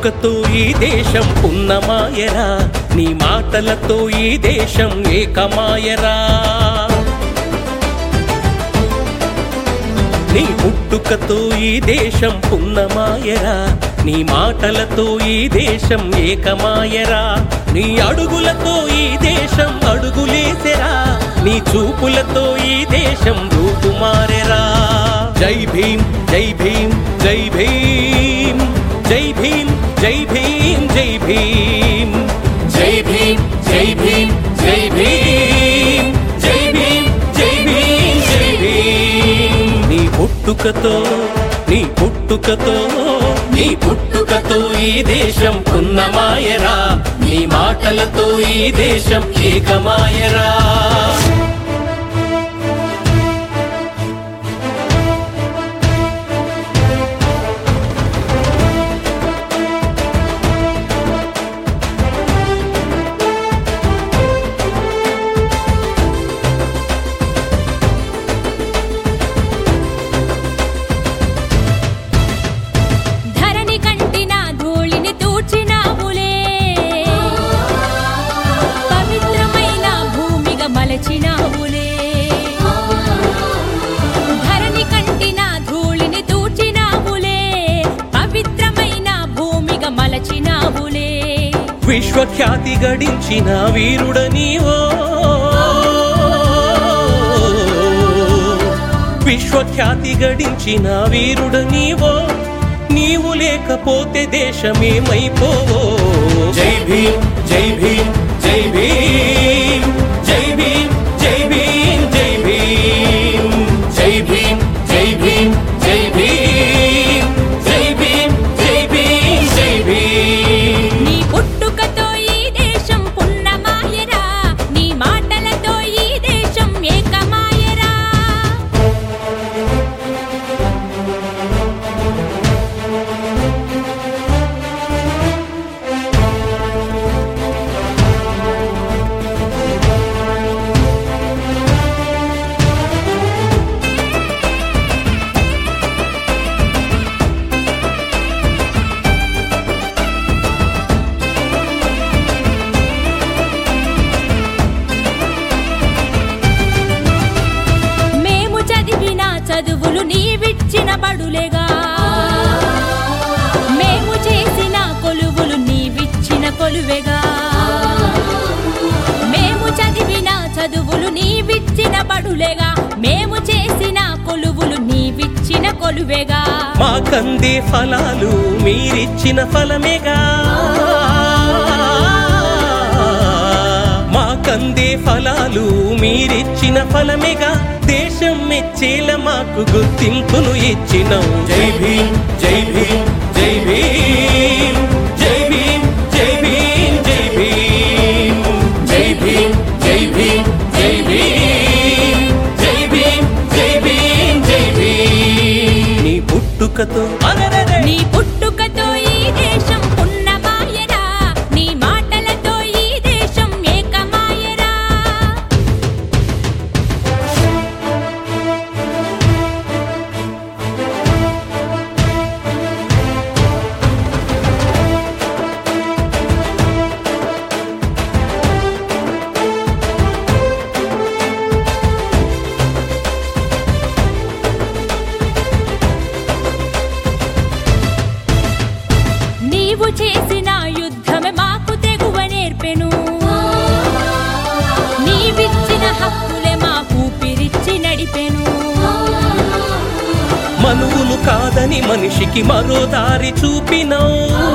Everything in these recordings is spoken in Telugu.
పుట్టుకతో ఈ దేశం పున్నమాయరా నీ మాటలతో ఈ దేశం ఏకమాయరా నీ పుట్టుకతో ఈ దేశం పున్నమాయరా నీ మాటలతో ఈ దేశం ఏకమాయరా నీ అడుగులతో ఈ దేశం అడుగులేసెరా నీ చూపులతో ఈ దేశం రూపుమారెరా జై భీం జై భీం జై భీం జై భీం జై భీం జై భీం జై భీమ్ జై భీమ్ జై భీమ్ జై భీం జై భీం జై భీం నీ పుట్టుకతో నీ పుట్టుకతో నీ పుట్టుకతో ఈ దేశం పున్నమాయరా నీ మాటలతో ఈ దేశం ఏకమాయరా ధరణి కంటిన ధూళిని తూచినావులే పవిత్రమైన భూమిగా మలచినావులే ధరణి కంటిన ధూళిని తూచినావులే పవిత్రమైన భూమిగా మలచినావులే విశ్వఖ్యాతి గడించిన వీరుడ నీవో విశ్వఖ్యాతి గడించిన వీరుడ నీవో నీవు లేకపోతే దేశమేమైపోవో జై భీం జై భీం జై భీం జై భీం జై భీం జై భీం జై భీమ్ జై భీమ్ జై భీమ్ జై భీం జై భీం జై భీం నీ పుట్టుకతో ఈ దేశం పున్నమాయరా నీ మాటలతో ఈ దేశం ఏకమాయరా మేము చదివిన చదువులు నీవిచ్చిన బడులేగా మేము చేసిన కొలువులు నీవిచ్చిన కొలువేగా మేము చదివిన చదువులు నీవిచ్చిన బడులేగా మేము చేసిన కొలువులు నీవిచ్చిన కొలువేగా మా కందే ఫలాలు మీరిచ్చిన ఫలమేగా మా కందే ఫలాలు మీరిచ్చిన ఫలమేగా దేశం మెచ్చేల మాకు గుర్తింపును ఇచ్చినం జై భీం జై భీం జై భీం జై భీం జై భీం జై భీం జై భీమ్ జై భీమ్ జై భీమ్ జై భీం జై భీం జై భీం నీ పుట్టుకతో అరెరెరె! నీ పుట్టుకతో ఈ దేశం పున్నమాయరా నీ మాటలతో ఈ దేశం ఏకమాయరా నీవు చేసిన యుద్ధమే మాకు తెగువ నేర్పెను నీవిచ్చిన హక్కులే మాకు పిరిచి నడిపెను మనువులు కాదని మనిషికి మరో దారి చూపినవు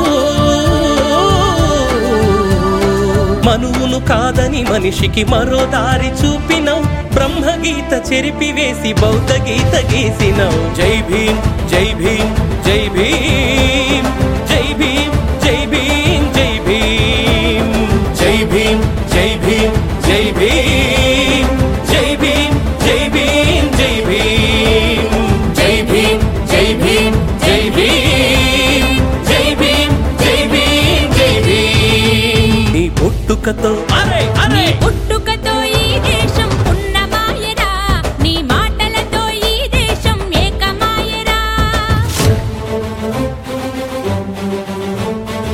మనువును కాదని మనిషికి మరో దారి చూపినవు బ్రహ్మగీత చెరిపివేసి బౌద్ధ గీత గీసినవు జై భీం జై భీం జై భీం జై భీం జై భీం జై భీం జై భీమ్ జై భీమ్ జై భీం జై భీం జై భీం జై భీం జై భీమ్ జై భీమ్ జై భీమ్ జై భీం జై భీం జై భీం నీ పుట్టుకతో అరే నీ అరే పుట్టుకతో ఈ దేశం పున్నమాయరా నీ మాటలతో ఈ దేశం ఏకమాయరా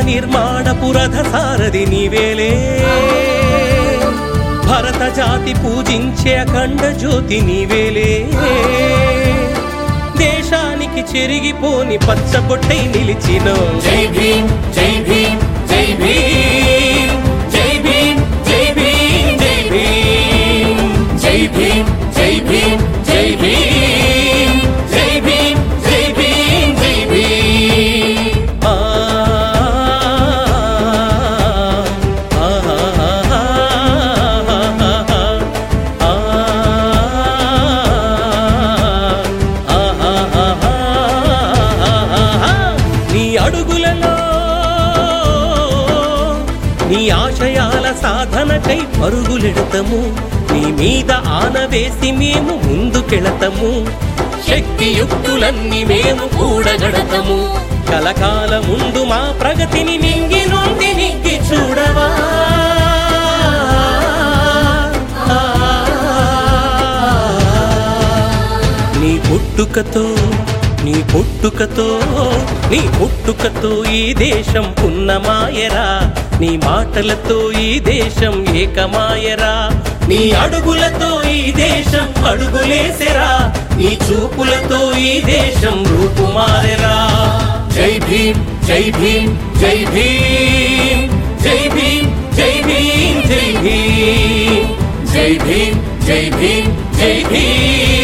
నిర్మాణ పురధ సారథి నీవేలే భరత జాతి పూజించే అఖండ జ్యోతి నీవేలే దేశానికి చెరిగిపోని పచ్చబొట్టై నిలిచిన జై భీమ్ జై భీమ్ జై భీమ్ జై భీమ్ జై భీమ్ జై భీమ్ జై భీమ్ జై భీమ్ జై భీమ్ జై భీమ్ జై భీమ్ జై భీమ్ ఆ ఆ నీ అడుగులలో నీ ఆశయాల సాధనకై పరుగులెడతము నీ మీద ఆనవేసి మేము ముందుకెళతము శక్తియుక్తులన్నీ మేము కూడగడతము కలకాల ముందు మా ప్రగతిని నింగి నుండి నింగి చూడవా నీ పుట్టుకతో నీ పుట్టుకతో నీ పుట్టుకతో ఈ దేశం పున్నమాయరా నీ మాటలతో ఈ దేశం ఏకమాయరా నీ అడుగులతో ఈ దేశం అడుగులేసెరా నీ చూపులతో ఈ దేశం రూపుమారెరా జై భీమ్ జై భీమ్ జై భీమ్ జై భీమ్ జై భీమ్ జై భీమ్ జై భీమ్ జై భీమ్ జై భీమ్